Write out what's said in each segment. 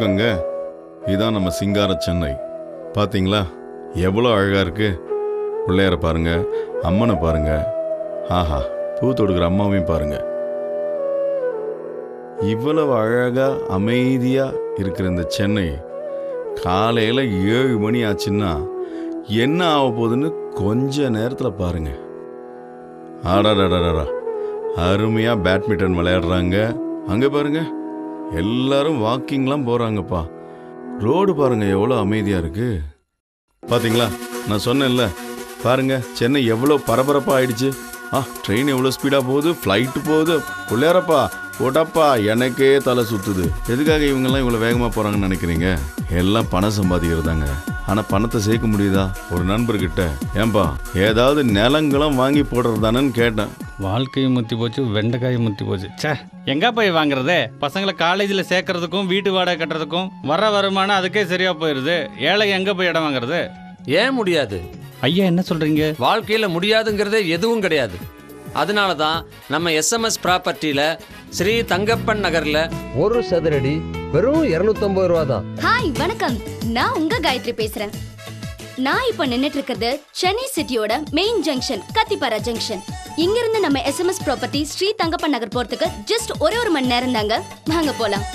வணக்கங்க இதான் நம்ம சிங்கார சென்னை பாத்தீங்களா எவ்வளோ அழகா இருக்கு பிள்ளையார பாருங்க அம்மனை பாருங்க ஆஹா பூ தொடுக்கிற அம்மாவையும் பாருங்க இவ்வளவு அழகா அமைதியா இருக்கிற இந்த சென்னை காலையில ஏழு மணி ஆச்சுன்னா என்ன ஆக போகுதுன்னு கொஞ்ச நேரத்துல பாருங்க ஆடாடாடாடா அருமையா பேட்மிண்டன் விளையாடுறாங்க அங்க பாருங்க எல்லாரும் வாக்கிங்லாம் போறாங்கப்பா ரோடு பாருங்க எவ்வளோ அமைதியா இருக்கு பாத்தீங்களா நான் சொன்னேன்ல பாருங்க சென்னை எவ்வளோ பரபரப்பா ஆயிடுச்சு ஆ ட்ரெயின் எவ்வளோ ஸ்பீடா போகுது ஃப்ளைட்டு போகுது பிள்ளையாரப்பா போடாப்பா எனக்கே தலை சுத்துது எதுக்காக இவங்கெல்லாம் இவ்வளோ வேகமாக போறாங்கன்னு நினைக்கிறீங்க எல்லாம் பணம் சம்பாதிக்கிறதாங்க ஆனால் பணத்தை சேர்க்க முடியுதா ஒரு நண்பர்கிட்ட ஏன்பா ஏதாவது நிலங்களும் வாங்கி போடுறதானன்னு கேட்டேன் வாழ்க்கையும் முத்தி போச்சு வெண்டைக்காயும் முத்தி போச்சு ச்சே எங்க போய் வாங்குறது பசங்களை காலேஜில் சேர்க்கறதுக்கும் வீட்டு வாடகை கட்டுறதுக்கும் வர வருமானம் அதுக்கே சரியா போயிடுது ஏழை எங்க போய் இடம் வாங்குறது ஏன் முடியாது ஐயா என்ன சொல்றீங்க வாழ்க்கையில முடியாதுங்கிறதே எதுவும் கிடையாது அதனால தான் நம்ம எஸ்எம்எஸ் ப்ராப்பர்ட்டியில் ஸ்ரீ தங்கப்பன் நகரில் ஒரு சதுரடி வெறும் இருநூத்தம்பது ரூபா தான் ஹாய் வணக்கம் நான் உங்க காயத்ரி பேசுறேன் நான் இப்போ நின்னுட்டு இருக்கிறது சென்னை சிட்டியோட மெயின் ஜங்ஷன் கத்திப்பாரா ஜங்ஷன் இங்க இருந்து நம்ம எஸ்எம்எஸ் ப்ராப்பர்ட்டி ஸ்ரீ தங்கப்பன் நகர் போறதுக்கு ஜஸ்ட் ஒரே ஒரு மணி நேரம் தாங்க வாங்க போலாம்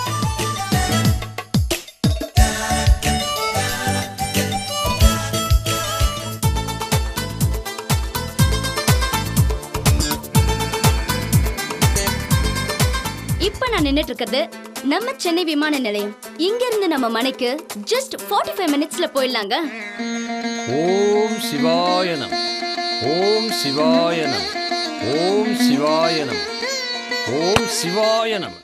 இப்ப நான் நின்னுட்டு இருக்கிறது நம்ம சென்னை விமான நிலையம் இங்க இருந்து நம்ம மனைக்கு ஜஸ்ட் 45 ஃபைவ் மினிட்ஸ்ல போயிடலாங்க ஓம் சிவாயனம் ஓம் சிவாயனம் ஓம் சிவாயனம் ஓம் சிவாயனம்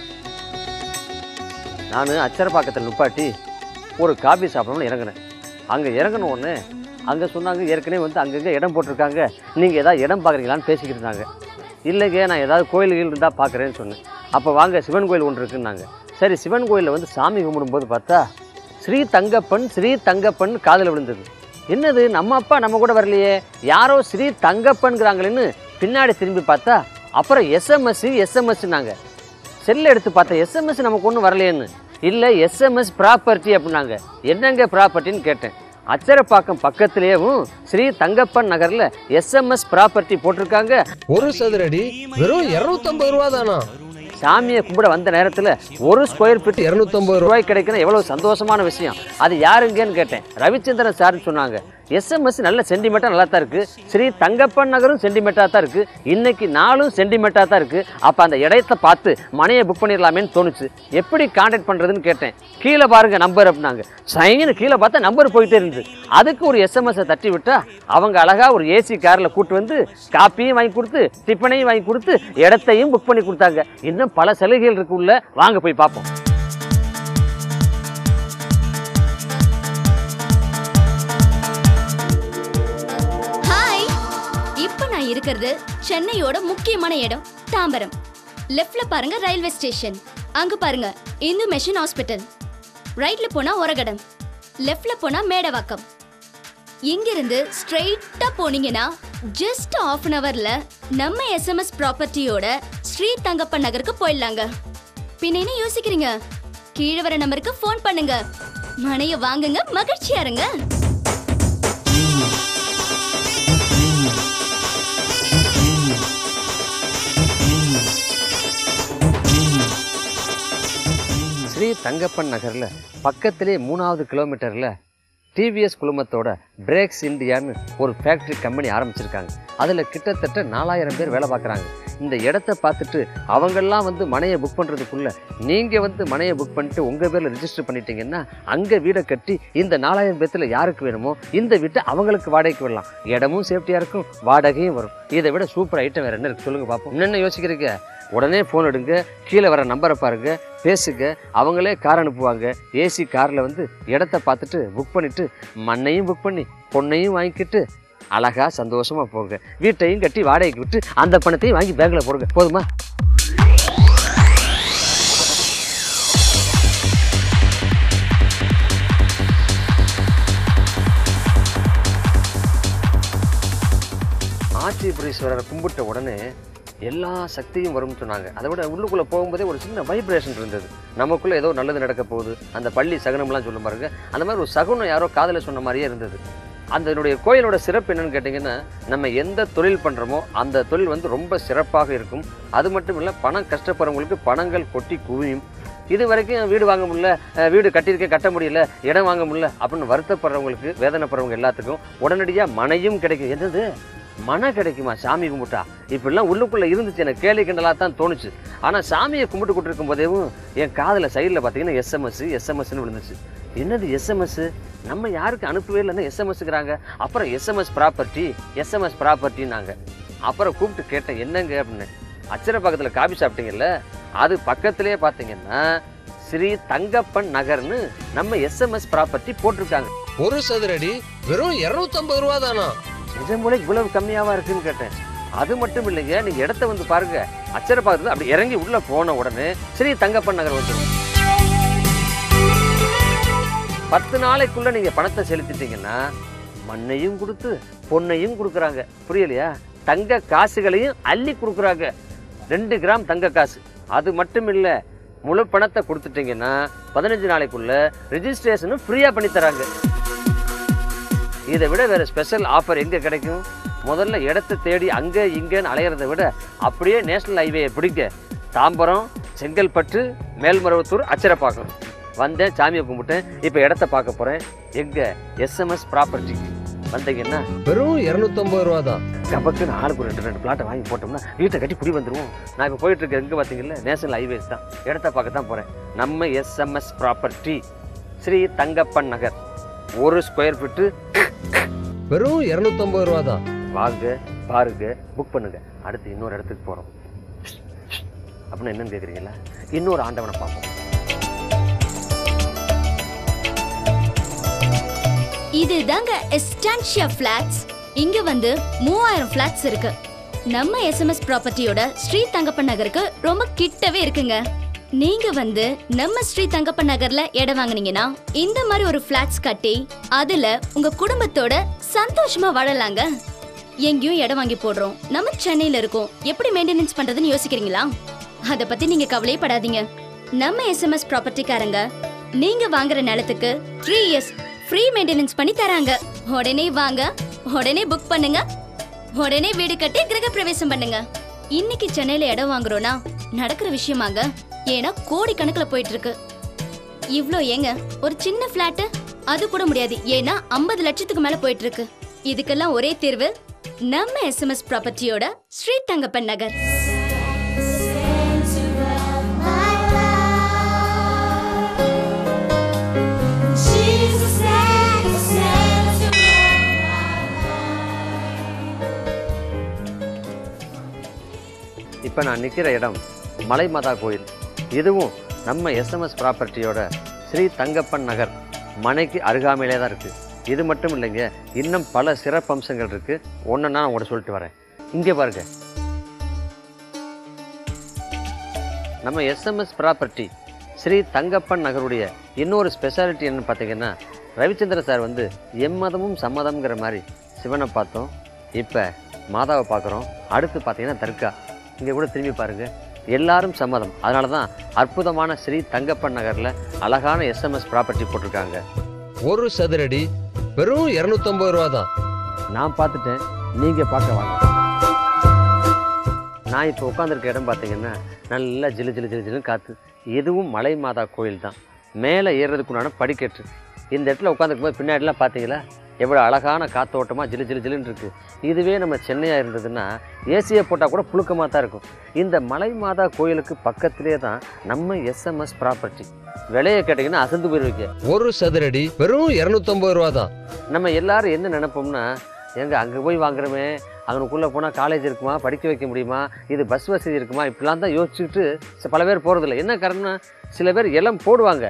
நான் அச்சரப்பாக்கத்தில் நிப்பாட்டி ஒரு காபி சாப்பிடணும்னு இறங்கினேன் அங்கே இறங்கின உடனே அங்கே சொன்னாங்க ஏற்கனவே வந்து அங்கங்கே இடம் போட்டிருக்காங்க நீங்கள் ஏதாவது இடம் பார்க்குறீங்களான்னு பேசிக்கிட்டு இருந்தாங்க இல்லைங்க நான் ஏதாவது கோயில்கள் இருந்தால் பார்க்குறேன்னு சொன்னேன் அப்போ வாங்க சிவன் கோயில் ஒன்று இருக்குன்னாங்க சரி சிவன் கோயிலில் வந்து சாமி கும்பிடும்போது பார்த்தா ஸ்ரீ தங்கப்பன் ஸ்ரீ தங்கப்பன் காதில் விழுந்தது என்னது நம்ம அப்பா நம்ம கூட வரலையே யாரோ ஸ்ரீ தங்கப்பன்கிறாங்களேன்னு பின்னாடி திரும்பி பார்த்தா அப்புறம் எஸ்எம்எஸ் எஸ்எம்எஸ்னாங்க செல்லை எடுத்து பார்த்தேன் எஸ்எம்எஸ் நமக்கு ஒன்றும் வரலையேன்னு இல்லை எஸ்எம்எஸ் ப்ராப்பர்ட்டி அப்படின்னாங்க என்னங்க ப்ராப்பர்ட்டின்னு கேட்டேன் அச்சரப்பாக்கம் பக்கத்துலேயும் ஸ்ரீ தங்கப்பன் நகரில் எஸ்எம்எஸ் ப்ராப்பர்ட்டி போட்டிருக்காங்க ஒரு சதுரடி வெறும் இருநூத்தம்பது ரூபா தானா சாமியை கும்பிட வந்த நேரத்தில் ஒரு ஸ்கொயர் ஃபீட் இருநூத்தம்பது ரூபா ரூபாய் கிடைக்கணும் எவ்வளோ சந்தோஷமான விஷயம் அது யாருங்கன்னு கேட்டேன் ரவிச்சந்திரன் சார்னு சொன்னாங்க எஸ்எம்எஸ் நல்ல சென்டிமெண்ட்டாக நல்லா தான் இருக்குது ஸ்ரீ தங்கப்பன் நகரும் சென்டிமெண்ட்டாக தான் இருக்குது இன்னைக்கு நாளும் சென்டிமெண்ட்டாக தான் இருக்குது அப்போ அந்த இடத்த பார்த்து மனையை புக் பண்ணிடலாமேன்னு தோணுச்சு எப்படி கான்டாக்ட் பண்ணுறதுன்னு கேட்டேன் கீழே பாருங்க நம்பர் அப்படின்னாங்க சைன்னு கீழே பார்த்தா நம்பர் போயிட்டே இருந்தது அதுக்கு ஒரு எஸ்எம்எஸை தட்டி விட்டா அவங்க அழகா ஒரு ஏசி காரில் கூட்டு வந்து காப்பியும் வாங்கி கொடுத்து டிஃபனையும் வாங்கி கொடுத்து இடத்தையும் புக் பண்ணி கொடுத்தாங்க இன்னும் பல சலுகைகள் இருக்கு உள்ள வாங்க போய் பார்ப்போம் ஹாய் இப்போ நான் இருக்கிறது சென்னையோட முக்கியமான இடம் தாம்பரம் லெஃப்ட்ல பாருங்க ரயில்வே ஸ்டேஷன் அங்க பாருங்க இந்து மெஷின் ஹாஸ்பிட்டல் ரைட்ல போனா ஒரகடம் லெஃப்ட்ல போனா மேடவாக்கம் இங்கிருந்து ஸ்ட்ரெயிட்டா போனீங்கன்னா ஜஸ்ட் ஆஃப் அன் ஹவர்ல நம்ம எஸ்எம்எஸ் ப்ராப்பர்ட்டியோட ஸ்ரீ தங்கப்பன் நகருக்கு போயிடலாங்க பின்ன என்ன யோசிக்கிறீங்க கீழே வர நம்பருக்கு ஃபோன் பண்ணுங்க மனைய வாங்குங்க மகிழ்ச்சியா இருங்க ஸ்ரீ தங்கப்பன் நகரில் பக்கத்திலே மூணாவது கிலோமீட்டரில் டிவிஎஸ் குழுமத்தோட பிரேக்ஸ் இந்தியான்னு ஒரு ஃபேக்ட்ரி கம்பெனி ஆரம்பிச்சிருக்காங்க அதில் கிட்டத்தட்ட நாலாயிரம் பேர் வேலை பார்க்குறாங்க இந்த இடத்த பார்த்துட்டு அவங்கெல்லாம் வந்து மனையை புக் பண்ணுறதுக்குள்ள நீங்கள் வந்து மனையை புக் பண்ணிட்டு உங்கள் பேரில் ரிஜிஸ்டர் பண்ணிட்டீங்கன்னா அங்கே வீடை கட்டி இந்த நாலாயிரம் பேர்த்தில் யாருக்கு வேணுமோ இந்த வீட்டை அவங்களுக்கு வாடகைக்கு விடலாம் இடமும் சேஃப்டியாக இருக்கும் வாடகையும் வரும் இதை விட சூப்பர் ஐட்டம் வேறு என்ன இருக்குது சொல்லுங்கள் பார்ப்போம் என்னென்ன யோசிக்கிறீங்க உடனே ஃபோன் எடுங்க கீழே வர நம்பரை பாருங்க பேசுங்க அவங்களே கார் அனுப்புவாங்க ஏசி காரில் வந்து இடத்த பார்த்துட்டு புக் பண்ணிட்டு மண்ணையும் புக் பண்ணி பொண்ணையும் வாங்கிக்கிட்டு அழகா சந்தோஷமா போங்க வீட்டையும் கட்டி வாடகைக்கு விட்டு அந்த பணத்தையும் வாங்கி பேங்க்ல போடுங்க போதுமா ஆட்சிபுரீஸ்வரரை கும்பிட்ட உடனே எல்லா சக்தியும் வரும்னு சொன்னாங்க அதை விட உள்ளுக்குள்ளே போகும்போதே ஒரு சின்ன வைப்ரேஷன் இருந்தது நமக்குள்ளே ஏதோ நல்லது நடக்க போகுது அந்த பள்ளி சகுனம்லாம் சொல்லும் பாருங்க அந்த மாதிரி ஒரு சகுனம் யாரோ காதில் சொன்ன மாதிரியே இருந்தது அதனுடைய கோயிலோட சிறப்பு என்னன்னு கேட்டிங்கன்னா நம்ம எந்த தொழில் பண்ணுறோமோ அந்த தொழில் வந்து ரொம்ப சிறப்பாக இருக்கும் அது மட்டும் இல்லை பணம் கஷ்டப்படுறவங்களுக்கு பணங்கள் கொட்டி குவியும் இது வரைக்கும் வீடு வாங்க முடியல அஹ் வீடு கட்டியிருக்கேன் கட்ட முடியல இடம் வாங்க முடியல அப்படின்னு வருத்தப்படுறவங்களுக்கு வேதனைப்படுறவங்க எல்லாத்துக்கும் உடனடியாக மனையும் கிடைக்கும் என்னது மன கிடைக்குமா சாமி கும்பிட்டா இப்படிலாம் உள்ளுக்குள்ளே இருந்துச்சு எனக்கு கேலி கிண்டலாக தான் தோணுச்சு ஆனால் சாமியை கும்பிட்டு கொண்டிருக்கும் போதேவும் என் காதில் சைடில் பார்த்தீங்கன்னா எஸ்எம்எஸ் எஸ்எம்எஸ்ன்னு விழுந்துச்சு என்னது எஸ்எம்எஸ் நம்ம யாருக்கு அனுப்பவே இல்லைன்னா எஸ்எம்எஸ்ங்கிறாங்க அப்புறம் எஸ்எம்எஸ் ப்ராப்பர்ட்டி எஸ்எம்எஸ் ப்ராப்பர்ட்டின்னாங்க அப்புறம் கூப்பிட்டு கேட்டேன் என்னங்க அப்படின்னு அச்சரப்பாக்கத்தில் காபி சாப்பிட்டீங்கல்ல அது பக்கத்திலே பார்த்தீங்கன்னா ஸ்ரீ தங்கப்பன் நகர்னு நம்ம எஸ்எம்எஸ் ப்ராப்பர்ட்டி போட்டிருக்காங்க ஒரு சதுரடி வெறும் 250 ரூபா தானா நிஜம் போல இவ்வளவு கம்மியாவா இருக்குன்னு கேட்டேன் அது மட்டும் இல்லைங்க நீங்க இடத்த வந்து பாருங்க அச்சரப்பாக்கத்துல அப்படி இறங்கி உள்ள போன உடனே ஸ்ரீ தங்கப்பன் நகர் வந்துடும் பத்து நாளைக்குள்ள நீங்க பணத்தை செலுத்திட்டீங்கன்னா மண்ணையும் கொடுத்து பொண்ணையும் கொடுக்குறாங்க புரியலையா தங்க காசுகளையும் அள்ளி கொடுக்குறாங்க ரெண்டு கிராம் தங்க காசு அது மட்டும் இல்ல முழு பணத்தை கொடுத்துட்டீங்கன்னா பதினஞ்சு நாளைக்குள்ள ரெஜிஸ்ட்ரேஷனும் ஃப்ரீயா பண்ணி தராங்க இதை விட வேற ஸ்பெஷல் ஆஃபர் எங்க கிடைக்கும் முதல்ல இடத்தை தேடி அங்க இங்கன்னு அலையிறதை விட அப்படியே நேஷனல் ஹைவேயை பிடிக்க தாம்பரம் செங்கல்பட்டு மேல்மருவத்தூர் அச்சரப்பாக்கம் வந்தேன் சாமியை கும்பிட்டேன் இப்போ இடத்த பார்க்க போறேன் எங்க எஸ்எம்எஸ் ப்ராப்பர்ட்டி வந்தீங்கன்னா வெறும் 250 ரூபா தான் கபக்குன்னு ஆளுக்கு ஒரு ரெண்டு ரெண்டு பிளாட்டை வாங்கி போட்டோம்னா வீட்டை கட்டி குடி வந்துருவோம் நான் இப்போ போயிட்டு இருக்க எங்க பார்த்தீங்கல்ல நேஷனல் ஹைவேஸ் தான் இடத்த பார்க்க தான் போறேன் நம்ம எஸ்எம்எஸ் ப்ராப்பர்ட்டி ஸ்ரீ தங்கப்பன் நகர் ஒரு ஸ்கொயர் ஃபீட்டு வெறும் 250 ரூபா தான் வாங்க பாருங்க புக் பண்ணுங்க அடுத்து இன்னொரு இடத்துக்கு போறோம் அப்படின்னு என்னன்னு கேக்குறீங்களா இன்னொரு ஆண்டவனை பார்ப்போம் இது தாங்க எஸ்டான்ஷியா ஃபிளாட்ஸ் இங்க வந்து மூவாயிரம் ஃபிளாட்ஸ் இருக்கு நம்ம எஸ்எம்எஸ் ப்ராப்பர்ட்டியோட ஸ்ரீ தங்கப்பன் நகருக்கு ரொம்ப கிட்டவே இருக்குங்க நீங்க வந்து நம்ம ஸ்ரீ தங்கப்பன் நகர்ல இடம் வாங்குனீங்கன்னா இந்த மாதிரி ஒரு ஃபிளாட்ஸ் கட்டி அதுல உங்க குடும்பத்தோட சந்தோஷமா வாழலாங்க எங்கேயும் இடம் வாங்கி போடுறோம் நம்ம சென்னையில இருக்கோம் எப்படி மெயின்டெனன்ஸ் பண்றதுன்னு யோசிக்கிறீங்களா அத பத்தி நீங்க கவலையே படாதீங்க நம்ம எஸ்எம்எஸ் ப்ராப்பர்ட்டிக்காரங்க நீங்க வாங்குற நிலத்துக்கு த்ரீ இயர்ஸ் ஃப்ரீ மெயின்டெனன்ஸ் பண்ணி தராங்க உடனே வாங்க உடனே புக் பண்ணுங்க உடனே வீடு கட்டி கிரக பிரவேசம் பண்ணுங்க இன்னைக்கு சென்னையில இடம் வாங்குறோம்னா நடக்கிற விஷயமாங்க ஏன்னா கோடி கணக்குல போயிட்டு இருக்கு இவ்ளோ ஏங்க ஒரு சின்ன பிளாட் அது கூட முடியாது ஏன்னா ஐம்பது லட்சத்துக்கு மேல போயிட்டு இருக்கு இதுக்கெல்லாம் ஒரே தீர்வு நம்ம எஸ்எம்எஸ் ப்ராப்பர்ட்டியோட ஸ்ரீ தங்கப்பன் நகர் இப்போ நான் நிற்கிற இடம் மலை மாதா கோயில் இதுவும் நம்ம எஸ்எம்எஸ் ப்ராப்பர்ட்டியோட ஸ்ரீ தங்கப்பன் நகர் மனைக்கு அருகாமையிலே தான் இருக்குது இது மட்டும் இல்லைங்க இன்னும் பல சிறப்பம்சங்கள் இருக்குது ஒன்றுன்னா நான் உங்கள்கிட்ட சொல்லிட்டு வரேன் இங்கே பாருங்க நம்ம எஸ்எம்எஸ் ப்ராப்பர்ட்டி ஸ்ரீ தங்கப்பன் நகருடைய இன்னொரு ஸ்பெஷாலிட்டி என்னன்னு பார்த்தீங்கன்னா ரவிச்சந்திர சார் வந்து எம்மதமும் சம்மதம்ங்கிற மாதிரி சிவனை பார்த்தோம் இப்போ மாதாவை பார்க்குறோம் அடுத்து பார்த்தீங்கன்னா தர்கா இங்கே கூட திரும்பி பாருங்க எல்லாரும் சம்மதம் அதனால தான் அற்புதமான ஸ்ரீ தங்கப்பன் நகரில் அழகான எஸ்எம்எஸ் ப்ராப்பர்ட்டி போட்டிருக்காங்க ஒரு சதுரடி வெறும் 250 ரூபா தான் நான் பார்த்துட்டேன் நீங்கள் பார்க்க வாங்க நான் இப்போ உட்காந்துருக்க இடம் பார்த்தீங்கன்னா நல்லா ஜிலு ஜிலு ஜிலு ஜிலுன்னு காற்று இதுவும் மலை மாதா கோயில் தான் மேலே ஏறுறதுக்குண்டான படிக்கட்டு இந்த இடத்துல உட்காந்துருக்கும் போது பின்னாடிலாம் பார்த்தீங்களா எவ்வளோ அழகான காத்தோட்டமாக ஜிலு ஜிலு ஜிலுன்னு இருக்குது இதுவே நம்ம சென்னையாக இருந்ததுன்னா ஏசியை போட்டால் கூட புழுக்கமாக தான் இருக்கும் இந்த மலை மாதா கோயிலுக்கு பக்கத்திலே தான் நம்ம எஸ்எம்எஸ் ப்ராப்பர்ட்டி விலையை கேட்டிங்கன்னா அசந்து போயிருவீங்க ஒரு சதுரடி வெறும் 250 ரூபா தான் நம்ம எல்லாரும் என்ன நினைப்போம்னா எங்க அங்கே போய் வாங்குறோமே அங்கனுக்குள்ளே போனால் காலேஜ் இருக்குமா படிக்க வைக்க முடியுமா இது பஸ் வசதி இருக்குமா இப்படிலாம் தான் யோசிச்சுக்கிட்டு ச- பல பேர் போகிறதில்ல என்ன காரணம்னா சில பேர் இளம் போடுவாங்க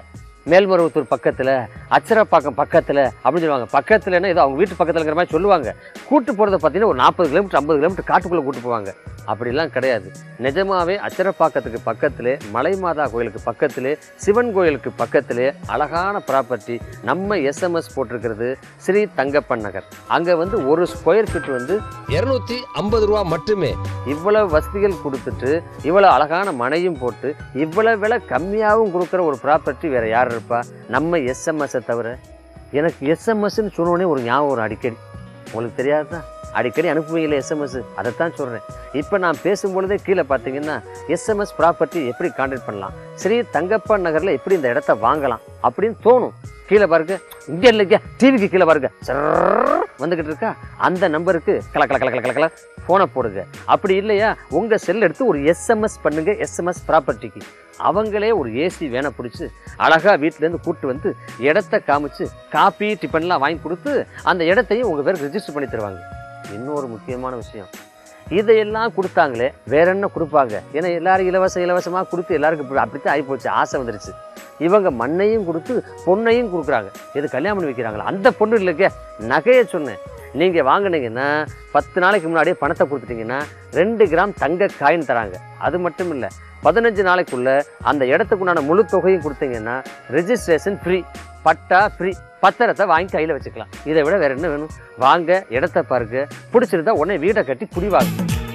மேல்மருவத்தூர் பக்கத்தில் அச்சரப்பாக்கம் பக்கத்தில் அப்படின்னு சொல்லுவாங்க பக்கத்துலன்னா ஏதோ அவங்க வீட்டு பக்கத்துலங்கிற மாதிரி சொல்லுவாங்க கூட்டு போகிறத பார்த்தீங்கன்னா ஒரு நாற்பது கிலோமீட்டர் ஐம்பது கிலோமீட்டர் காட்டுக்குள்ளே கூட்டு போவாங்க அப்படிலாம் கிடையாது நிஜமாவே அச்சரப்பாக்கத்துக்கு பக்கத்திலே மலை மாதா கோயிலுக்கு பக்கத்திலே சிவன் கோயிலுக்கு பக்கத்திலே அழகான ப்ராப்பர்ட்டி நம்ம எஸ்எம்எஸ் போட்டிருக்கிறது ஸ்ரீ தங்கப்பன் நகர் அங்கே வந்து ஒரு ஸ்கொயர் ஃபீட் வந்து இருநூத்தி ஐம்பது ரூபா மட்டுமே இவ்வளவு வசதிகள் கொடுத்துட்டு இவ்வளவு அழகான மனையும் போட்டு இவ்வளவு விலை கம்மியாகவும் கொடுக்குற ஒரு ப்ராப்பர்ட்டி வேற யார் இருப்பா நம்ம எஸ்எம்எஸ்ஸை தவிர எனக்கு எஸ்எம்எஸ்ன்னு சொன்னோடனே ஒரு ஞாபகம் வரும் அடிக்கடி உங்களுக்கு தெரியாதா அடிக்கடி அனுப்புவீங்களே எஸ்எம்எஸ் அதைத்தான் சொல்கிறேன் இப்போ நான் பேசும்பொழுதே கீழே பார்த்தீங்கன்னா எஸ்எம்எஸ் ப்ராப்பர்ட்டி எப்படி கான்டாக்ட் பண்ணலாம் ஸ்ரீ தங்கப்பன் நகரில் எப்படி இந்த இடத்த வாங்கலாம் அப்படின்னு தோணும் கீழே பாருங்க இங்கே இல்லைங்க டிவிக்கு கீழே பாருங்க சர்ர் வந்துக்கிட்டு இருக்கா அந்த நம்பருக்கு கல கல கல கல கல கல ஃபோனை போடுங்க அப்படி இல்லையா உங்கள் செல் எடுத்து ஒரு எஸ்எம்எஸ் பண்ணுங்க எஸ்எம்எஸ் ப்ராப்பர்ட்டிக்கு அவங்களே ஒரு ஏசி வேனை பிடிச்சி அழகாக வீட்டிலேருந்து கூட்டு வந்து இடத்த காமிச்சு காப்பி டிஃபன்லாம் வாங்கி கொடுத்து அந்த இடத்தையும் உங்கள் பேருக்கு ரெஜிஸ்டர் பண்ணி தருவாங்க இன்னொரு முக்கியமான விஷயம் இதையெல்லாம் கொடுத்தாங்களே வேற என்ன கொடுப்பாங்க ஏன்னா எல்லாரும் இலவசம் இலவசமாக கொடுத்து எல்லாருக்கும் இப்படி அப்படித்தான் ஆகிப்போச்சு ஆசை வந்துருச்சு இவங்க மண்ணையும் கொடுத்து பொண்ணையும் கொடுக்குறாங்க இது கல்யாணம் பண்ணி வைக்கிறாங்களா அந்த பொண்ணு இல்லைங்க நகையை சொன்னேன் நீங்கள் வாங்குனீங்கன்னா பத்து நாளைக்கு முன்னாடியே பணத்தை கொடுத்துட்டீங்கன்னா ரெண்டு கிராம் தங்க காயின் தராங்க அது மட்டும் இல்லை பதினஞ்சு நாளைக்குள்ள அந்த இடத்துக்குண்டான முழு தொகையும் கொடுத்தீங்கன்னா ரெஜிஸ்ட்ரேஷன் ஃப்ரீ பட்டா ஃப்ரீ பத்திரத்தை வாங்கி கையில் வச்சுக்கலாம் இதை விட வேற என்ன வேணும் வாங்க இடத்த பாருங்க பிடிச்சிருந்தா உடனே வீடை கட்டி குடிவாங்க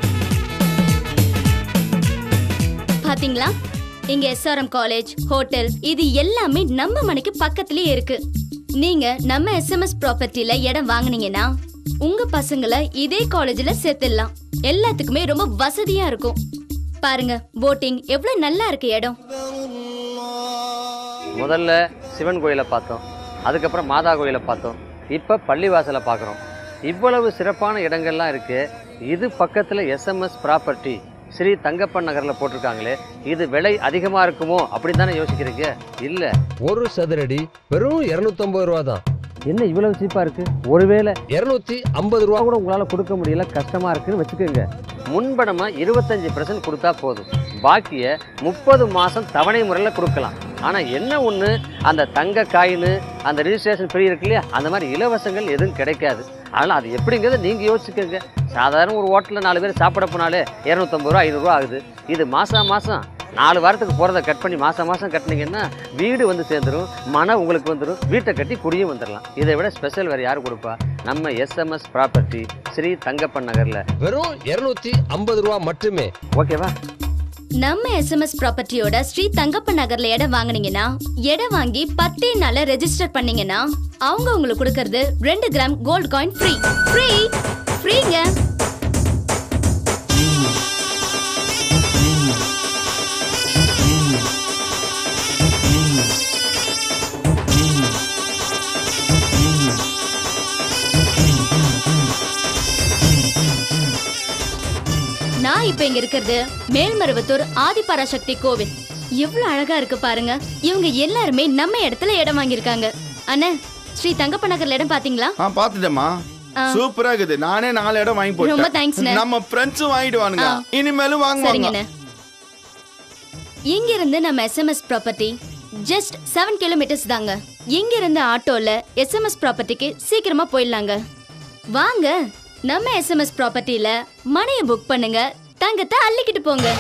பாத்தீங்களா இங்க எஸ்ஆர்எம் காலேஜ் ஹோட்டல் இது எல்லாமே நம்ம மனைக்கு பக்கத்துலயே இருக்கு நீங்க நம்ம எஸ்எம்எஸ் ப்ராப்பர்ட்டில இடம் வாங்குனீங்கன்னா உங்க பசங்களை இதே காலேஜ்ல சேர்த்துடலாம் எல்லாத்துக்குமே ரொம்ப வசதியா இருக்கும் பாருங்க போட்டிங் எவ்வளவு நல்லா இருக்கு இடம் முதல்ல சிவன் கோயிலை பார்த்தோம் அதுக்கப்புறம் மாதா கோயிலை பார்த்தோம் இப்போ பள்ளிவாசலை பார்க்குறோம் இவ்வளவு சிறப்பான இடங்கள்லாம் இருக்கு இது பக்கத்தில் எஸ்எம்எஸ் ப்ராப்பர்ட்டி ஸ்ரீ தங்கப்பன் நகரில் போட்டிருக்காங்களே இது விலை அதிகமாக இருக்குமோ அப்படின்னு தானே யோசிக்கிறீங்க இல்லை ஒரு சதுரடி வெறும் இருநூத்தம்பது ரூபா தான் என்ன இவ்வளவு சீப்பாக இருக்கு ஒருவேளை இருநூத்தி ஐம்பது ரூபா கூட உங்களால் கொடுக்க முடியல கஷ்டமாக இருக்குன்னு வச்சுக்கோங்க முன்பணமாக இருபத்தஞ்சி பர்சன்ட் கொடுத்தா போதும் பாக்கியை முப்பது மாதம் தவணை முறையில் கொடுக்கலாம் ஆனால் என்ன ஒன்று அந்த தங்க காயின் அந்த ரிஜிஸ்ட்ரேஷன் ஃப்ரீ இருக்கு இல்லையா அந்த மாதிரி இலவசங்கள் எதுவும் கிடைக்காது அதனால் அது எப்படிங்கிறத நீங்கள் யோசிச்சுக்கோங்க சாதாரண ஒரு ஹோட்டலில் நாலு பேர் சாப்பிட போனாலே இரநூத்தம்பது ரூபா ஐநூறுரூவா ஆகுது இது மாதம் மாதம் நாலு வாரத்துக்கு போகிறத கட் பண்ணி மாதம் மாதம் கட்டினீங்கன்னா வீடு வந்து சேர்ந்துரும் மன உங்களுக்கு வந்துடும் வீட்டை கட்டி குடியும் வந்துடலாம் இதை விட ஸ்பெஷல் வேறு யார் கொடுப்பா நம்ம எஸ்எம்எஸ் ப்ராப்பர்ட்டி ஸ்ரீ தங்கப்பன் நகரில் வெறும் இருநூத்தி ஐம்பது ரூபா மட்டுமே ஓகேவா நம்ம எஸ்எம்எஸ் ப்ராப்பர்ட்டியோட ஸ்ரீ தங்கப்ப நகர்ல இடம் வாங்குனீங்கன்னா இடம் வாங்கி பத்தே நாள்ல ரெஜிஸ்டர் பண்ணீங்கன்னா அவங்க உங்களுக்கு கொடுக்கறது ரெண்டு gram gold coin free free ஃப்ரீங்க நான் இப்ப இங்க இருக்கிறது மேல்மருவத்தூர் ஆதிபராசக்தி கோவில் எவ்வளவு அழகா இருக்கு பாருங்க இவங்க எல்லாருமே நம்ம இடத்துல இடம் வாங்கியிருக்காங்க அண்ணா ஸ்ரீ தங்கப்ப நகர்ல இடம் பாத்தீங்களா ஆ பாத்துட்டேம்மா ஆ. சூப்பரா இருக்குது நானே நாலு இடம் வாங்கி ரொம்ப போட்டேன் தேங்க்ஸ்ண்ணே நம்ம ஃப்ரெண்ட்ஸும் வாங்கிடுவானுங்க ஆ. இனிமேலும் வாங்குவாங்க சரிங்கண்ணே இங்க இருந்து நம்ம SMS property just seven kilometres தாங்க இங்க இருந்து ஆட்டோல எஸ்எம்எஸ் ப்ராப்பர்ட்டிக்கு சீக்கிரமா போயிடலாங்க வாங்க நம்ம எஸ்எம்எஸ் ப்ராப்பர்ட்டில மனையை புக் பண்ணுங்க தங்கத்தை அள்ளிக்கிட்டு போங்க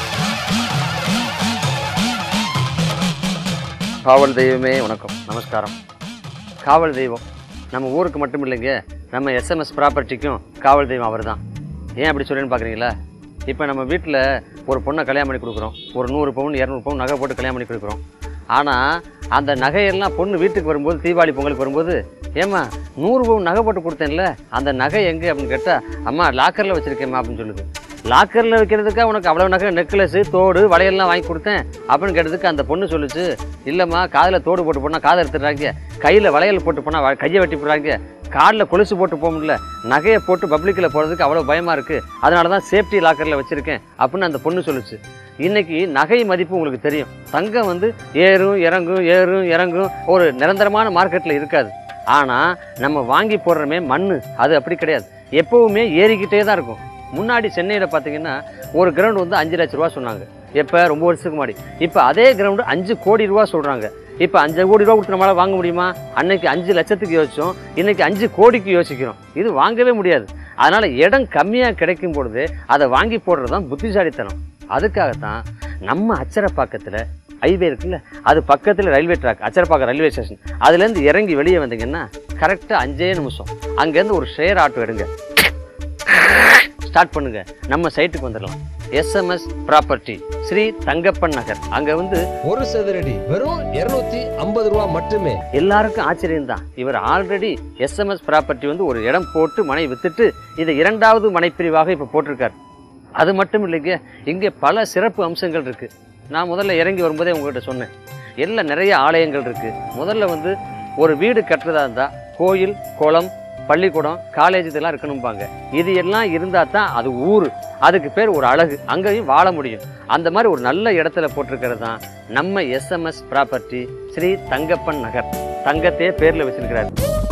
காவல் தெய்வமே வணக்கம் நமஸ்காரம் காவல் தெய்வம் நம்ம ஊருக்கு மட்டும் இல்லைங்க நம்ம எஸ்எம்எஸ் ப்ராப்பர்ட்டிக்கும் காவல் தெய்வம் அவர் தான் ஏன் அப்படி சொல்லுன்னு பார்க்குறீங்களா இப்போ நம்ம வீட்டில் ஒரு பொண்ணை கல்யாணம் பண்ணி கொடுக்குறோம் ஒரு நூறு பவுன் இரநூறு பவுன் நகை போட்டு கல்யாணம் பண்ணி கொடுக்குறோம் ஆனால் அந்த நகையெல்லாம் பொண்ணு வீட்டுக்கு வரும்போது தீபாவளி பொங்கலுக்கு வரும்போது ஏம்மா நூறு பவுன் நகை போட்டு கொடுத்தேன்ல அந்த நகை எங்கே அப்படின்னு கேட்டால் அம்மா லாக்கரில் வச்சுருக்கேம்மா அப்படின்னு சொல்லுது லாக்கரில் வைக்கிறதுக்கா உனக்கு அவ்வளோ நகை நெக்லஸு தோடு வளையல்லாம் வாங்கி கொடுத்தேன் அப்படின்னு கேட்டதுக்கு அந்த பொண்ணு சொல்லுச்சு இல்லைம்மா காதில் தோடு போட்டு போனால் காதை எடுத்துடுறாங்க கையில் வளையல் போட்டு போனால் கையை வெட்டி போடுறாங்க காலில் கொலுசு போட்டு போக முடியல நகையை போட்டு பப்ளிக்கில் போகிறதுக்கு அவ்வளோ பயமாக இருக்குது அதனால தான் சேஃப்டி லாக்கரில் வச்சுருக்கேன் அப்படின்னு அந்த பொண்ணு சொல்லுச்சு இன்னைக்கு நகை மதிப்பு உங்களுக்கு தெரியும் தங்கம் வந்து ஏறும் இறங்கும் ஏறும் இறங்கும் ஒரு நிரந்தரமான மார்க்கெட்டில் இருக்காது ஆனால் நம்ம வாங்கி போடுறோமே மண் அது அப்படி கிடையாது எப்போவுமே ஏறிக்கிட்டே தான் இருக்கும் முன்னாடி சென்னையில் பார்த்தீங்கன்னா ஒரு கிரவுண்ட் வந்து அஞ்சு லட்ச ரூபா சொன்னாங்க எப்போ ரொம்ப வருஷத்துக்கு முன்னாடி இப்போ அதே கிரவுண்டு அஞ்சு கோடி ரூபா சொல்கிறாங்க இப்போ அஞ்சு கோடி ரூபா கொடுத்து நம்மளால வாங்க முடியுமா அன்னைக்கு அஞ்சு லட்சத்துக்கு யோசிச்சோம் இன்னைக்கு அஞ்சு கோடிக்கு யோசிக்கிறோம் இது வாங்கவே முடியாது அதனால இடம் கம்மியாக கிடைக்கும் பொழுது அதை வாங்கி போடுறது தான் புத்திசாலித்தனம் அதுக்காகத்தான் நம்ம அச்சரப்பாக்கத்தில் ஹைவே இருக்குல்ல அது பக்கத்தில் railway track Acharapakkam railway station அதுலேருந்து இறங்கி வெளியே வந்தீங்கன்னா கரெக்டாக அஞ்சே நிமிஷம் அங்கேருந்து ஒரு ஷேர் ஆட்டோ எடுங்க ஸ்டார்ட் பண்ணுங்க நம்ம சைட்டுக்கு வந்துடலாம் எஸ்எம்எஸ் ப்ராப்பர்ட்டி ஸ்ரீ தங்கப்பன் நகர் அங்கே வந்து ஒரு சதுரடி வெறும் இருநூத்தி ஐம்பது ரூபா மட்டுமே எல்லாருக்கும் ஆச்சரியம் தான் இவர் ஆல்ரெடி எஸ்எம்எஸ் ப்ராப்பர்ட்டி வந்து ஒரு இடம் போட்டு மனை வித்துட்டு இதை இரண்டாவது மனைப்பிரிவாக இப்போ போட்டிருக்கார் அது மட்டும் இல்லைங்க இங்கே பல சிறப்பு அம்சங்கள் இருக்கு நான் முதல்ல இறங்கி வரும்போதே உங்ககிட்ட சொன்னேன் எல்லாம் நிறைய ஆலயங்கள் இருக்கு முதல்ல வந்து ஒரு வீடு கட்டுறதா இருந்தால் கோயில் குளம் பள்ளிக்கூடம் காலேஜ் இதெல்லாம் இருக்கணும்பாங்க இது எல்லாம் இருந்தால் தான் அது ஊர் அதுக்கு பேர் ஒரு அழகு அங்கேயும் வாழ முடியும் அந்த மாதிரி ஒரு நல்ல இடத்துல போட்டிருக்கிறது தான் நம்ம எஸ்எம்எஸ் ப்ராப்பர்ட்டி ஸ்ரீ தங்கப்பன் நகர் தங்கத்தையே பேரில் வச்சிருக்கிறாரு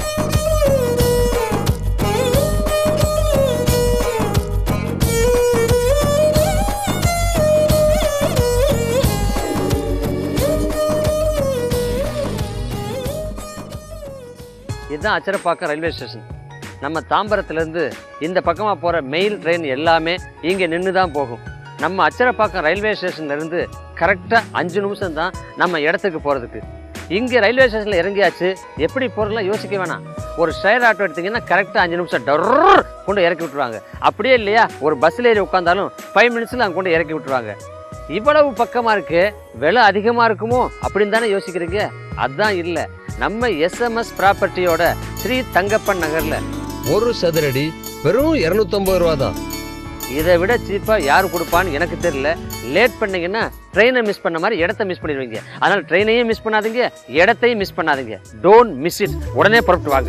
இதுதான் அச்சரப்பாக்கம் ரயில்வே ஸ்டேஷன் நம்ம தாம்பரத்துலேருந்து இந்த பக்கமாக போகிற மெயில் ட்ரெயின் எல்லாமே இங்கே நின்று தான் போகும் நம்ம அச்சரப்பாக்கம் ரயில்வே ஸ்டேஷன்லேருந்து கரெக்டாக அஞ்சு நிமிஷம் தான் நம்ம இடத்துக்கு போகிறதுக்கு இங்கே ரயில்வே ஸ்டேஷனில் இறங்கியாச்சு எப்படி போகிறதுலாம் யோசிக்க வேணாம் ஒரு ஷேர் ஆட்டோ எடுத்தீங்கன்னா கரெக்டாக அஞ்சு நிமிஷம் டர் கொண்டு இறக்கி விட்டுருவாங்க அப்படியே இல்லையா ஒரு பஸ்ஸில் ஏறி உட்காந்தாலும் ஃபைவ் மினிட்ஸில் அங்கே கொண்டு இறக்கி விட்டுருவாங்க இவ்வளவு பக்கமாக இருக்கு விலை அதிகமாக இருக்குமோ அப்படின்னு தானே யோசிக்கிறீங்க அதான் இல்லை நம்ம எஸ்எம்எஸ் ப்ராப்பர்ட்டியோட ஸ்ரீ தங்கப்பன் நகரில் ஒரு சதுரடி வெறும் இருநூத்தம்பது ரூபா தான் இதை விட சீப்பாக யார் கொடுப்பான்னு எனக்கு தெரியல லேட் பண்ணீங்கன்னா ட்ரெயினை மிஸ் பண்ண மாதிரி இடத்த மிஸ் பண்ணிடுவீங்க அதனால் ட்ரெயினையும் மிஸ் பண்ணாதீங்க இடத்தையும் மிஸ் பண்ணாதீங்க டோன்ட் மிஸ் இட் உடனே புறப்பட்டு வாங்க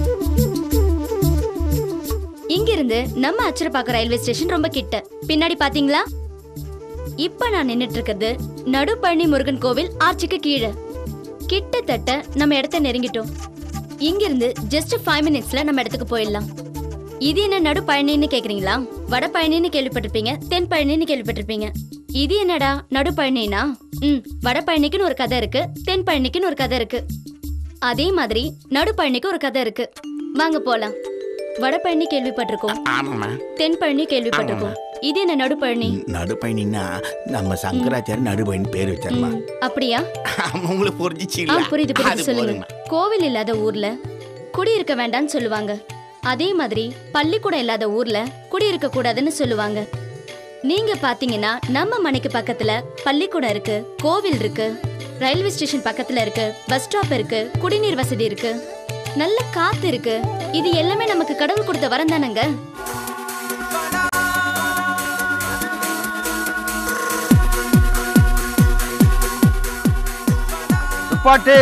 இங்கிருந்து நம்ம அச்சரப்பாக்கம் ரயில்வே ஸ்டேஷன் ரொம்ப கிட்ட பின்னாடி பாத்தீங்களா இப்ப நான் நின்னுட்டு இருக்கிறது நடுப்பழனி முருகன் கோவில் ஆர்ச்சுக்கு கீழே கிட்டத்தட்ட நம்ம இடத்த நெருங்கிட்டோம் இங்கிருந்து ஜஸ்ட் ஃபைவ் மினிட்ஸ்ல நம்ம இடத்துக்கு போயிடலாம் இது என்ன நடுப்பழனின்னு கேக்குறீங்களா வடபழனின்னு கேள்விப்பட்டிருப்பீங்க தென் பழனின்னு கேள்விப்பட்டிருப்பீங்க இது என்னடா நடுப்பழனினா ம் வடபழனிக்குன்னு ஒரு கதை இருக்கு தென் பழனிக்குன்னு ஒரு கதை இருக்கு அதே மாதிரி நடுப்பழனிக்கு ஒரு கதை இருக்கு வாங்க போலாம் வடபழனி கேள்விப்பட்டிருக்கோம் ஆமாம்மா தென் பழனி கேள்விப்பட்டிருக்கோம் இது என்ன நடுப்பழனி நடுப்பயணின்னா நம்ம சங்கராச்சாரிய நடுப்பயணி பேர் வச்சாருமா ம், அப்படியா உங்களுக்கு புரிஞ்சிச்சு ஆ புரியுது அது புரியுது சொல்லுங்க போதும்மா. கோவில் இல்லாத ஊர்ல குடியிருக்க வேண்டாம்னு சொல்லுவாங்க அதே மாதிரி பள்ளிக்கூடம் இல்லாத ஊர்ல குடியிருக்க கூடாதுன்னு சொல்லுவாங்க நீங்க பாத்தீங்கன்னா நம்ம மனைக்கு பக்கத்துல பள்ளிக்கூடம் இருக்கு கோவில் இருக்கு ரயில்வே ஸ்டேஷன் பக்கத்துல இருக்கு பஸ் ஸ்டாப் இருக்கு குடிநீர் வசதி இருக்கு நல்ல காத்து இருக்கு இது எல்லாமே நமக்கு கடவுள் கொடுத்த வரம் தானங்க துப்பாட்டு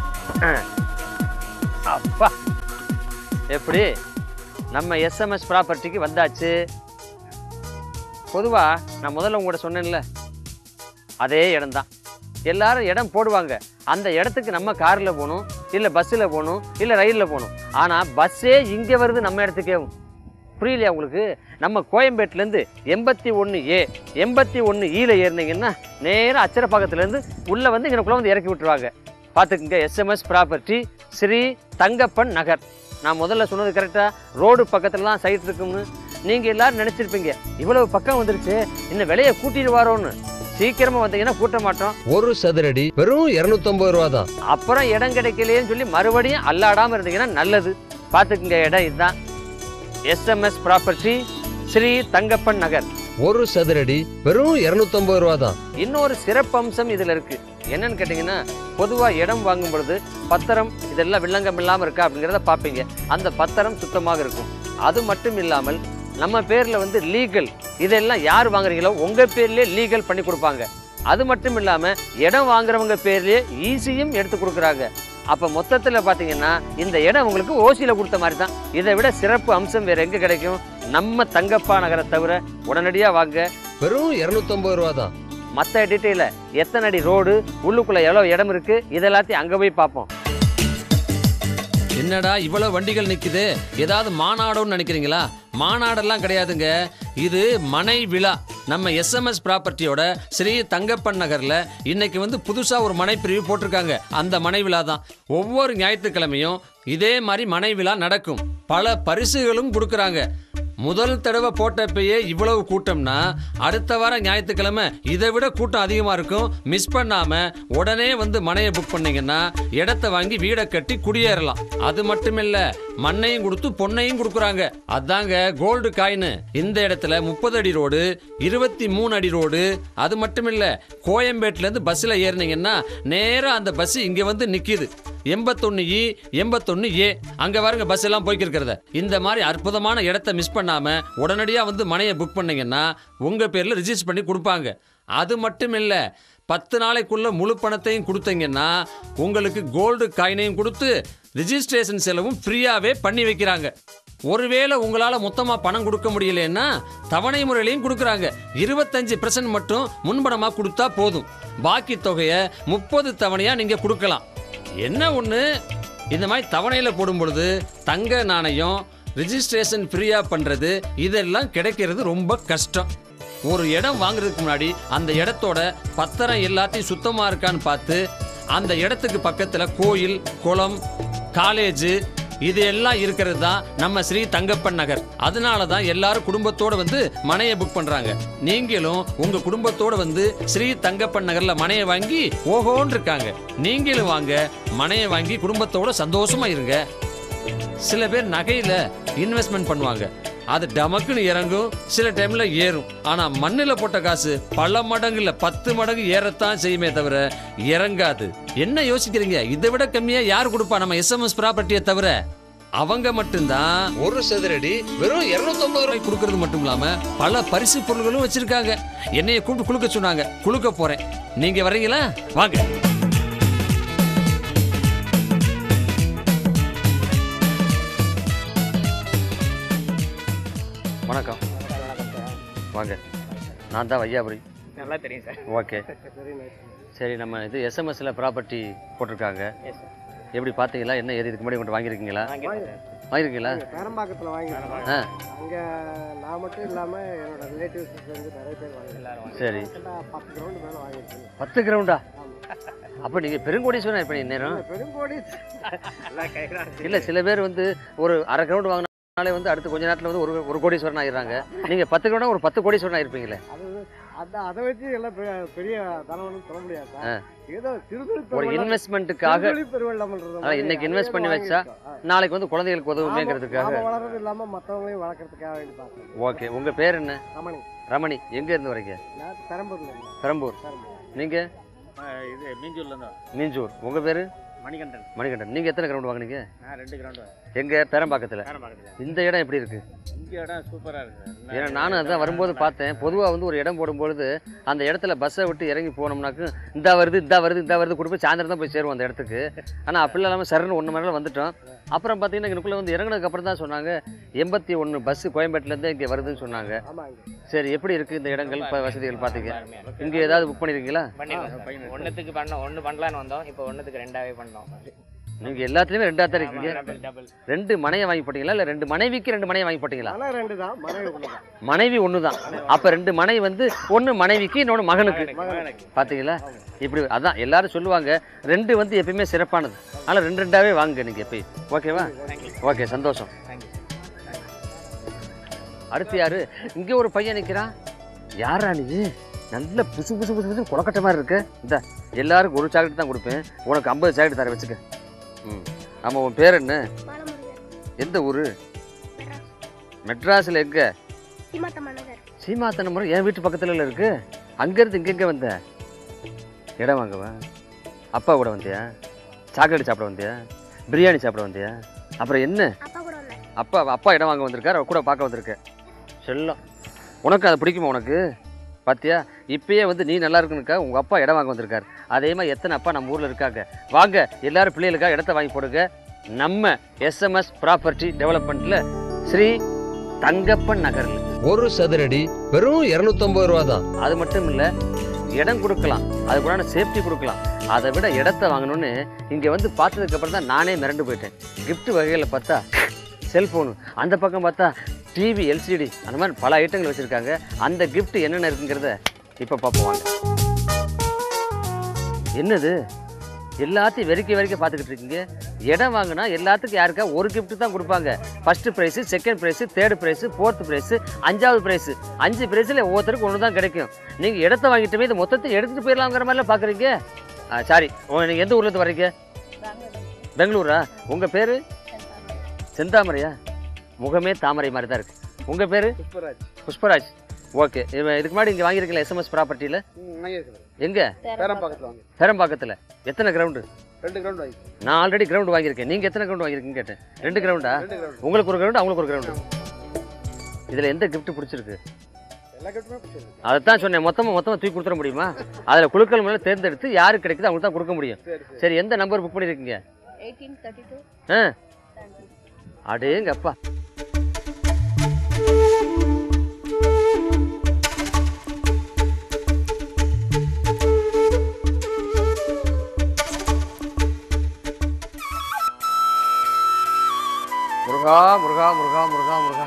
அப்பா எப்படி நம்ம எஸ்எம்எஸ் ப்ராப்பர்ட்டிக்கு வந்தாச்சு பொதுவா நான் முதல்ல உங்கள்கிட்ட சொன்னேன்ல அதே இடம்தான் எல்லாரும் இடம் போடுவாங்க அந்த இடத்துக்கு நம்ம காரில் போகணும் இல்லை பஸ்ஸில் போகணும் இல்லை ரயிலில் போகணும் ஆனால் பஸ்ஸே இங்கே வருது நம்ம இடத்துக்கே புரியலையா உங்களுக்கு நம்ம கோயம்பேட்டிலேருந்து எண்பத்தி ஒன்று ஏ எண்பத்தி ஒன்று ஈல ஏறினீங்கன்னா நேராக அச்சரப்பாக்கத்துலேருந்து உள்ளே வந்து இங்கனக்குள்ளே வந்து இறக்கி விட்டுருவாங்க பார்த்துக்குங்க எஸ்எம்எஸ் ப்ராப்பர்ட்டி ஸ்ரீ தங்கப்பன் நகர் நான் முதல்ல சொன்னது கரெக்டாக ரோடு பக்கத்தில் தான் சைட் இருக்கும்னு நீங்கள் எல்லாரும் நினச்சிருப்பீங்க இவ்வளவு பக்கம் வந்துருச்சு இன்னும் விலையை கூட்டிடுவாரோன்னு சீக்கிரமாக வந்தீங்கன்னா கூட்ட மாட்டோம் ஒரு சதுரடி வெறும் இருநூத்தம்பது ரூபா தான் அப்புறம் இடம் கிடைக்கலையேன்னு சொல்லி மறுபடியும் அல்லாடாமல் இருந்தீங்கன்னா நல்லது பார்த்துக்குங்க இடம் இதுதான் எஸ்எம்எஸ் ப்ராப்பர்ட்டி ஸ்ரீ தங்கப்பன் நகர் ஒரு சதுரடி வெறும் இருநூத்தம்பது ரூபா தான் இன்னொரு சிறப்பு அம்சம் இதில் இருக்கு என்னன்னு கேட்டிங்கன்னா பொதுவாக இடம் வாங்கும் பொழுது பத்திரம் இதெல்லாம் வில்லங்கம் இல்லாமல் இருக்கா அப்படிங்கிறத பார்ப்பீங்க அந்த பத்திரம் சுத்தமாக இருக்கும் அது மட்டும் இல்லாமல் நம்ம பேரில் வந்து லீகல் இதெல்லாம் யார் வாங்குறீங்களோ உங்கள் பேர்லேயே லீகல் பண்ணி கொடுப்பாங்க அது மட்டும் இல்லாமல் இடம் வாங்குறவங்க பேர்லேயே ஈஸியும் எடுத்து கொடுக்குறாங்க அப்போ மொத்தத்தில் பார்த்தீங்கன்னா இந்த இடம் உங்களுக்கு ஓசியில் கொடுத்த மாதிரி தான் இதை விட சிறப்பு அம்சம் வேறு எங்கே கிடைக்கும் நம்ம தங்கப்பா நகரை தவிர உடனடியாக வாங்க வெறும் இருநூத்தம்பது ரூபா தான் மற்ற டீட்டெயில எத்தனை அடி ரோடு உள்ளுக்குள்ள எவ்வளோ இடம் இருக்கு இதெல்லாத்தையும் அங்கே போய் பார்ப்போம் என்னடா இவ்வளவு வண்டிகள் நிக்குது ஏதாவது மாநாடுன்னு நினைக்கிறீங்களா மாநாடெல்லாம் கிடையாதுங்க இது மனை விழா நம்ம எஸ்எம்எஸ் ப்ராப்பர்ட்டியோட ஸ்ரீ தங்கப்பன் நகர்ல இன்னைக்கு வந்து புதுசா ஒரு மனை பிரிவு போட்டிருக்காங்க அந்த மனை விழா தான் ஒவ்வொரு ஞாயிற்றுக்கிழமையும் இதே மாதிரி மனை விழா நடக்கும் பல பரிசுகளும் கொடுக்குறாங்க முதல் தடவை போட்டப்பயே இவ்வளவு கூட்டம்னா அடுத்த வாரம் ஞாயிற்றுக்கிழமை இதை விட கூட்டம் அதிகமாக இருக்கும் மிஸ் பண்ணாம உடனே வந்து மனையை புக் பண்ணீங்கன்னா இடத்த வாங்கி வீடை கட்டி குடியேறலாம் அது மட்டுமில்ல மண்ணையும் கொடுத்து பொண்ணையும் கொடுக்குறாங்க அதாங்க கோல்டு காயின் இந்த இடத்துல முப்பது அடி ரோடு இருபத்தி மூணு அடி ரோடு அது மட்டுமில்ல கோயம்பேட்டிலேருந்து பஸ்ஸில் ஏறினீங்கன்னா நேராக அந்த பஸ் இங்கே வந்து நிற்கிது எண்பத்தொன்று இ எண்பத்தொன்று ஏ அங்கே பாருங்க பஸ் எல்லாம் போய்க்கிருக்கிறத இந்த மாதிரி அற்புதமான இடத்த மிஸ் பண்ணாமல் உடனடியாக வந்து மனையை புக் பண்ணீங்கன்னா உங்கள் பேரில் ரிஜிஸ்டர் பண்ணி கொடுப்பாங்க அது மட்டும் இல்லை பத்து நாளைக்குள்ள முழு பணத்தையும் கொடுத்தீங்கன்னா உங்களுக்கு கோல்டு காயினையும் கொடுத்து ரிஜிஸ்ட்ரேஷன் செலவும் ஃப்ரீயாகவே பண்ணி வைக்கிறாங்க ஒருவேளை உங்களால் மொத்தமாக பணம் கொடுக்க முடியலன்னா தவணை முறையிலையும் கொடுக்குறாங்க இருபத்தஞ்சு பர்சன்ட் மட்டும் முன்பணமாக கொடுத்தா போதும் பாக்கி தொகையை முப்பது தவணையாக நீங்கள் கொடுக்கலாம் என்ன ஒன்று இந்த மாதிரி தவணையில் போடும் பொழுது தங்க நாணயம் ரிஜிஸ்ட்ரேஷன் ஃப்ரீயாக பண்ணுறது இதெல்லாம் கிடைக்கிறது ரொம்ப கஷ்டம் ஒரு இடம் வாங்குறதுக்கு முன்னாடி அந்த இடத்தோட பத்திரம் எல்லாத்தையும் சுத்தமாக இருக்கான்னு பார்த்து அந்த இடத்துக்கு பக்கத்தில் கோயில் குளம் காலேஜு இது எல்லாம் இருக்கிறது தான் நம்ம ஸ்ரீ தங்கப்பன் நகர் அதனால தான் எல்லாரும் குடும்பத்தோட வந்து மனையை புக் பண்றாங்க நீங்களும் உங்க குடும்பத்தோட வந்து ஸ்ரீ தங்கப்பன் நகர்ல மனையை வாங்கி ஓஹோன்னு இருக்காங்க நீங்களும் வாங்க மனையை வாங்கி குடும்பத்தோட சந்தோஷமா இருங்க சில பேர் நகையில இன்வெஸ்ட்மெண்ட் பண்ணுவாங்க அது டமக்குன்னு இறங்கும் சில டைம்ல ஏறும் ஆனா மண்ணுல போட்ட காசு பல மடங்கு இல்ல பத்து மடங்கு ஏறத்தான் செய்யுமே தவிர இறங்காது என்ன யோசிக்கிறீங்க இதை விட கம்மியா யார் கொடுப்பா நம்ம எஸ்எம்எஸ் ப்ராப்பர்ட்டியை தவிர அவங்க மட்டும்தான் ஒரு சதுரடி வெறும் 250 ரூபாய் ரூபாய் கொடுக்கறது மட்டும் இல்லாம பல பரிசு பொருள்களும் வச்சிருக்காங்க என்னைய கூப்பிட்டு குளுக்க சொன்னாங்க குளுக்க போறேன் நீங்க வர்றீங்களா வாங்க வணக்கம் வாங்க நான் தான் வையாபுரி நல்லா தெரியும் சார் ஓகே சரி நம்ம இது எஸ்எம்எஸ்ல ப்ராப்பர்ட்டி போட்டிருக்காங்க எப்படி பார்த்தீங்களா என்ன ஏது இதுக்கு முன்னாடி கொண்டு வாங்கியிருக்கீங்களா வாங்கியிருக்கீங்களா பேரம்பாக்கத்தில் வாங்கியிருக்கோம் ஆ அங்கே நான் மட்டும் இல்லாமல் என்னோட ரிலேட்டிவ்ஸ் வந்து நிறைய பேர் வாங்கியிருக்காங்க சரி பத்து கிரவுண்டு மேலே வாங்கியிருக்கேன் பத்து கிரவுண்டா அப்போ நீங்கள் பெருங்கோடீஸ்வரன் இப்போ நேரம் பெருங்கோடி இல்லை சில பேர் வந்து ஒரு அரை கிரவுண்ட் வாங்கினாலே வந்து அடுத்து கொஞ்ச நேரத்தில் வந்து ஒரு ஒரு கோடீஸ்வரன் ஆயிடுறாங்க நீங்கள் பத்து கிரவுண்டா ஒரு பத்து கோடீஸ்வரன் ஆயிருப்பீங்களே அது அந்த அதை வச்சு எல்லாம் பெரிய- பெரிய தனவனும் சொல்ல முடியாது சார் ஏதோ சிறுதொழில் ஒரு பெருவெள்ளம் இன்வெஸ்ட்மெண்ட்டுக்காக சிறுதொழில் பெருவெள்ளம்ன்றது அதான் மாதிரி இன்னைக்கு அது இன்வெஸ்ட் பண்ணி வாங்கி வச்சா இருக்கோம். ஆ. நாளைக்கு வந்து குழந்தைகளுக்கு உதவுமேங்கிறதுக்காக நாம வளர்றது இல்லாமல் மற்றவங்களையும் வளர்க்கறதுக்காக வேண்டி பார்த்தேன் ஓகே உங்கள் பேர் என்ன ரமணி ரமணி எங்கே இருந்து வரீங்க நான் பெரம்பூர்ல இருந்தேன் பெரம்பூர் பெரம்பூர் நீங்கள் இது மீஞ்சூர்ல இருந்து மீஞ்சூர் உங்கள் பேர் மணிகண்டன் மணிகண்டன் நீங்கள் எத்தனை கிரவுண்ட் வாங்குனீங்க நான் ரெண்டு கிரவுண்டு எங்கே பெரம்பாக்கத்தில் வேலை பார்க்குறேன் இந்த இடம் எப்படி இருக்குது இங்கே இடம் சூப்பராக இருக்கு சார் ஏன்னா நானும் அதான் வரும்போது பார்த்தேன் பொதுவாக வந்து ஒரு இடம் போடும்பொழுது அந்த இடத்துல பஸ்ஸை விட்டு இறங்கி போனோம்னாக்கு இந்த வருது இந்த வருது இந்த வருது கொடுப்போம் சாயந்தரம் தான் போய் சேருவோம் அந்த இடத்துக்கு ஆனால் அப்படி இல்லாமல் சரன்னு ஒன்று மணி நேரம் வந்துட்டோம் அப்புறம் பார்த்தீங்கன்னா எனக்குள்ளே வந்து இறங்குனதுக்கு அப்புறம் தான் சொன்னாங்க எண்பத்தி ஒன்று பஸ்ஸு கோயம்பேட்டிலேருந்து இங்கே வருதுன்னு சொன்னாங்க ஆமாங்க சரி எப்படி இருக்குது இந்த இடங்கள் இப்போ வசதிகள் பார்த்தீங்க இங்கே ஏதாவது புக் பண்ணியிருக்கீங்களா பண்ணிருக்கோம் ஒன்றுத்துக்கு பண்ணோம் ஒன்று பண்ணலான்னு வந்தோம் இப்போ ஒன்றுத்துக்கு ரெண்டாவே பண்ணோம் நீங்கள் எல்லாத்துலேயுமே ரெண்டாக தான் இருக்கீங்க டபுள் டபுள் ரெண்டு மனையை வாங்கி போட்டீங்களா இல்லை ரெண்டு மனைவிக்கு ரெண்டு மனையை வாங்கி போட்டீங்களா ஆனால் ரெண்டு தான் மனைவி ஒன்று தான் மனைவி ஒன்று தான் அப்போ ரெண்டு மனை வந்து ஒன்று மனைவிக்கு இன்னொன்று மகனுக்கு மகனுக்கு பார்த்தீங்களா இப்படி அதான் எல்லாரும் சொல்லுவாங்க ரெண்டு வந்து எப்பயுமே சிறப்பானது ஆனால் ரெண்டு ரெண்டாவே வாங்குங்க நீங்கள் எப்பயும் ஓகேவா ஓகே சந்தோஷம் அடுத்து யாரு இங்கே ஒரு பையன் நிற்கிறான் யாரா நீ நல்ல புசு புசு புசு புசு குளக்கட்ட மாதிரி இருக்கு இந்த எல்லாருக்கும் ஒரு சாக்லேட் தான் கொடுப்பேன் உனக்கு ஐம்பது சாக்லேட் தர வச்சுக்க ம் ஆமாம் உன் பேர் என்ன எந்த ஊர் மெட்ராஸில் எங்கே சீமாத்தனமரம் என் வீட்டு பக்கத்துல இருக்கு அங்கேருந்து இங்கெங்க வந்த இடம் வாங்கவா அப்பா கூட வந்தியா சாக்லேட் சாப்பிட வந்தியா பிரியாணி சாப்பிட வந்தியா அப்புறம் என்ன அப்பா அப்பா இடம் வாங்க வந்திருக்காரு அவர் கூட பார்க்க வந்திருக்க செல்லம் உனக்கு அது பிடிக்குமா உனக்கு பாத்தியா இப்பயே வந்து நீ நல்லா இருக்குனுக்கா உங்க அப்பா இடம் வாங்க வந்திருக்காரு அதே மாதிரி எத்தனை அப்பா நம்ம ஊர்ல இருக்காங்க வாங்க எல்லாரும் பிள்ளைகளுக்காக இடத்த வாங்கி போடுங்க நம்ம எஸ்எம்எஸ் ப்ராப்பர்ட்டி டெவலப்மெண்ட்ல ஸ்ரீ தங்கப்பன் நகர்ல ஒரு சதுரடி வெறும் 250 ரூபா தான் அது மட்டும் இல்லை இடம் கொடுக்கலாம் அதுக்குள்ளான சேஃப்டி கொடுக்கலாம் அதை விட இடத்த வாங்கணும்னு இங்கே வந்து பார்த்ததுக்கு அப்புறம் தான் நானே மிரண்டு போயிட்டேன் gift வகையில் பார்த்தா செல்ஃபோனு அந்த பக்கம் பார்த்தா டிவி எல்சிடி அந்த மாதிரி பல ஐட்டங்கள் வச்சுருக்காங்க அந்த gift என்னென்ன இருக்குங்கிறத இப்போ பார்ப்போம் வாங்க என்னது எல்லாத்தையும் வெறிக்க வெறிக்க பார்த்துக்கிட்டு இருக்கீங்க இடம் வாங்கினா எல்லாத்துக்கும் யாருக்கா ஒரு gift தான் கொடுப்பாங்க first prize second prize third prize fourth prize அஞ்சாவது ப்ரைஸு அஞ்சு ப்ரைஸில் ஒவ்வொருத்தருக்கும் ஒன்று தான் கிடைக்கும் நீங்கள் இடத்த வாங்கிட்டுமே இந்த மொத்தத்தை எடுத்துகிட்டு போயிடலாங்கிற மாதிரிலாம் பார்க்குறீங்க சாரி நீங்கள் எந்த ஊர்லேருந்து வர்றீங்க பெங்களூரா உங்கள் பேர் செந்தாமரையா முகமே தாமரை மாதிரி தான் இருக்குது உங்கள் பேர் புஷ்பராஜ் புஷ்பராஜ் ஓகே இவன் இதுக்கு முன்னாடி இங்கே வாங்கியிருக்கல எஸ்எம்எஸ் ப்ராப்பர்ட்டியில் ம், வாங்கியிருக்கிறேன் எங்கே பேரம்பாக்கத்தில் வாங்கி பெரம்பாக்கத்தில் எத்தனை கிரவுண்டு ரெண்டு கிரவுண்ட் வாங்கி நான் ஆல்ரெடி கிரவுண்ட் வாங்கியிருக்கேன் நீங்கள் எத்தனை கிரவுண்ட் வாங்கியிருக்கீங்க கேட்டேன் ரெண்டு கிரவுண்டா ரெண்டு கிரவுண்ட் உங்களுக்கு ஒரு கிரவுண்டு அவங்களுக்கு ஒரு கிரவுண்டு இதில் எந்த gift பிடிச்சிருக்கு எல்லா கிஃப்ட்டுமே பிடிச்சிருக்கு அதை தான் சொன்னேன் மொத்தமாக மொத்தமாக தூக்கி கொடுத்துட முடியுமா அதில் குழுக்கள் மேலே தேர்ந்தெடுத்து யாருக்கு கிடைக்குது அவங்களுக்கு தான் கொடுக்க முடியும் சரி சரி சரி எந்த நம்பர் புக் பண்ணியிருக்கீங்க ஆ அடேங்கப்பா முருகா முருகா முருகா முருகா முருகா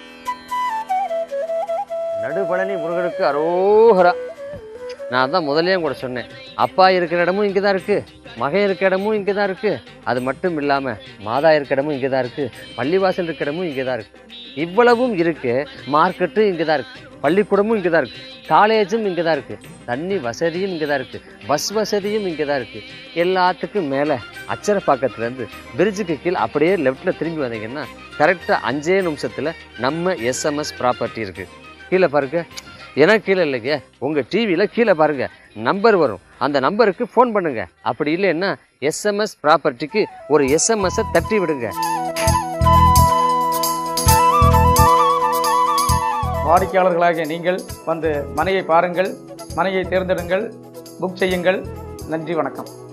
நடுபழனி முருகனுக்கு அரோகரா நான் தான் முதல்லயே கூட சொன்னேன் அப்பா இருக்கிற இடமும் இங்கே தான் இருக்குது மகன் இருக்கிற இடமும் இங்கே தான் இருக்குது அது மட்டும் இல்லாமல் மாதா இருக்கிற இடமும் இங்கே தான் இருக்குது பள்ளிவாசல் இருக்கிற இடமும் இங்கே தான் இருக்குது இவ்வளவும் இருக்கு மார்க்கெட்டும் இங்கே தான் இருக்குது பள்ளிக்கூடமும் இங்கே தான் இருக்குது காலேஜும் இங்கே தான் இருக்குது தண்ணி வசதியும் இங்கே தான் இருக்குது பஸ் வசதியும் இங்கே தான் இருக்குது எல்லாத்துக்கும் மேலே அச்சரப்பாக்கத்துலேருந்து பிரிட்ஜுக்கு கீழே அப்படியே லெஃப்ட்டில் திரும்பி வந்தீங்கன்னா கரெக்டாக அஞ்சே நிமிஷத்தில் நம்ம எஸ்எம்எஸ் ப்ராப்பர்ட்டி இருக்குது கீழே பாருங்க ஏன்னா கீழே இல்லைங்க உங்கள் டிவியில் கீழே பாருங்க நம்பர் வரும் அந்த நம்பருக்கு ஃபோன் பண்ணுங்க அப்படி இல்லைன்னா எஸ்எம்எஸ் ப்ராப்பர்ட்டிக்கு ஒரு எஸ்எம்எஸ்ஸை தட்டி விடுங்க வாடிக்கையாளர்களாகிய நீங்கள் வந்து மனையை பாருங்கள் மனையை தேர்ந்தெடுங்கள் புக் செய்யுங்கள் நன்றி வணக்கம்